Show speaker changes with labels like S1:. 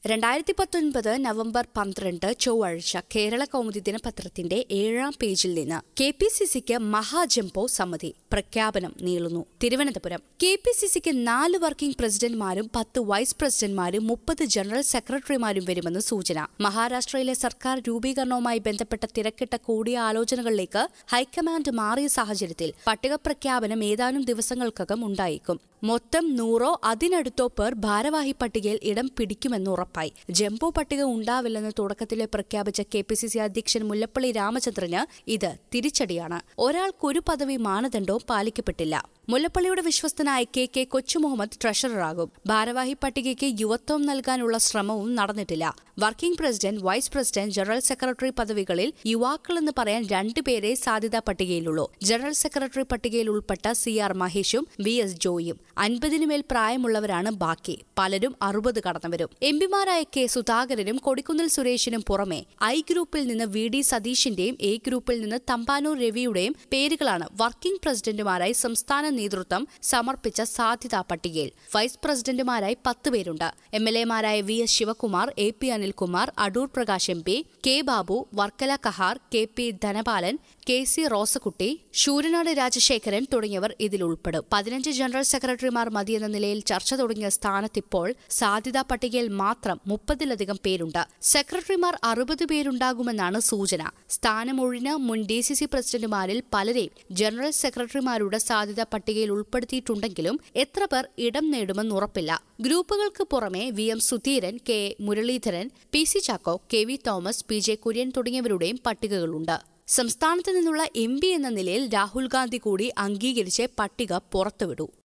S1: രണ്ടായിരത്തി പത്തൊൻപത് നവംബർ പന്ത്രണ്ട് ചൊവ്വാഴ്ച കേരള കൗമുദി ദിനപത്രത്തിന്റെ ഏഴാം പേജിൽ നിന്ന് കെ പി സി സിക്ക് മഹാജംബോ സമിതി പ്രഖ്യാപനം നീളുന്നു തിരുവനന്തപുരം കെ പി സി സിക്ക് നാല് വർക്കിംഗ് പ്രസിഡന്റ്മാരും പത്ത് വൈസ് പ്രസിഡന്റ്മാരും മുപ്പത് ജനറൽ സെക്രട്ടറിമാരും വരുമെന്ന് സൂചന മഹാരാഷ്ട്രയിലെ സർക്കാർ രൂപീകരണവുമായി ബന്ധപ്പെട്ട തിരക്കിട്ട കൂടിയാലോചനകളിലേക്ക് ഹൈക്കമാൻഡ് മാറിയ സാഹചര്യത്തിൽ പട്ടിക പ്രഖ്യാപനം ഏതാനും ദിവസങ്ങൾക്കകം ഉണ്ടായേക്കും മൊത്തം നൂറോ അതിനടുത്തോ പേർ ഭാരവാഹി പട്ടികയിൽ ഇടം പിടിക്കുമെന്ന് ഉറപ്പായി ജംബോ പട്ടിക ഉണ്ടാവില്ലെന്ന് തുടക്കത്തിൽ പ്രഖ്യാപിച്ച കെ പി സി സി അധ്യക്ഷൻ മുല്ലപ്പള്ളി രാമചന്ദ്രന് ഇത് തിരിച്ചടിയാണ് ഒരാൾക്കൊരു പദവി മാനദണ്ഡവും പാലിക്കപ്പെട്ടില്ല മുല്ലപ്പള്ളിയുടെ വിശ്വസ്തനായ കെ കെ കൊച്ചുമുഹമ്മദ് ട്രഷററാകും ഭാരവാഹി പട്ടികയ്ക്ക് യുവത്വം നൽകാനുള്ള ശ്രമവും നടന്നിട്ടില്ല working president vice president general secretary പദവികളിൽ യുവാക്കളെന്ന് പറയാൻ രണ്ടുപേരെ സാധ്യതാ പട്ടികയിലുള്ളൂ ജനറൽ സെക്രട്ടറി പട്ടികയിൽ ഉൾപ്പെട്ട സി ആർ മഹേഷും വി എസ് ജോയും അൻപതിനുമേൽ പ്രായമുള്ളവരാണ് ബാക്കി പലരും അറുപത് കടന്നവരും എംപിമാരായ കെ സുധാകരനും കൊടിക്കുന്നിൽ സുരേഷിനും പുറമെ ഐ ഗ്രൂപ്പിൽ നിന്ന് വി ഡി സതീഷിന്റെയും എ ഗ്രൂപ്പിൽ നിന്ന് തമ്പാനൂർ രവിയുടെയും പേരുകളാണ് വർക്കിംഗ് പ്രസിഡന്റുമാരായി സംസ്ഥാന നേതൃത്വം സമർപ്പിച്ച സാധ്യതാ പട്ടികയിൽ വൈസ് പ്രസിഡന്റുമാരായി പത്ത് പേരുണ്ട് എം എൽ എമാരായ V S Sivakumar A P Anilkumar Adoor Prakash M P K Babu Varkala Kahar K P Dhanapalan K C Rosakutty Sooranad Rajasekharan തുടങ്ങിയവർ ഇതിൽ ഉൾപ്പെടും പതിനഞ്ച് ജനറൽ സെക്രട്ടറിമാർ മതിയെന്ന നിലയിൽ ചർച്ച തുടങ്ങിയ സ്ഥാനത്തിപ്പോൾ സാധ്യതാ പട്ടികയിൽ മാത്രം മുപ്പതിലധികം പേരുണ്ട് സെക്രട്ടറിമാർ അറുപത് പേരുണ്ടാകുമെന്നാണ് സൂചന സ്ഥാനമൊഴിഞ്ഞ മുൻ ഡി സി സി പ്രസിഡന്റുമാരിൽ പലരെയും ജനറൽ സെക്രട്ടറിമാരുടെ സാധ്യതാ പട്ടികയിൽ ഉൾപ്പെടുത്തിയിട്ടുണ്ടെങ്കിലും എത്ര പേർ ഇടം നേടുമെന്ന് ഉറപ്പില്ല ഗ്രൂപ്പുകൾക്ക് പുറമെ V M Sudheeran K Muraleedharan P C Chacko K V Thomas P J Kurian തുടങ്ങിയവരുടെയും പട്ടികകളുണ്ട് സംസ്ഥാനത്ത് നിന്നുള്ള എം പി എന്ന നിലയിൽ രാഹുൽ ഗാന്ധി കൂടി അംഗീകരിച്ച് പട്ടിക പുറത്തുവിടൂ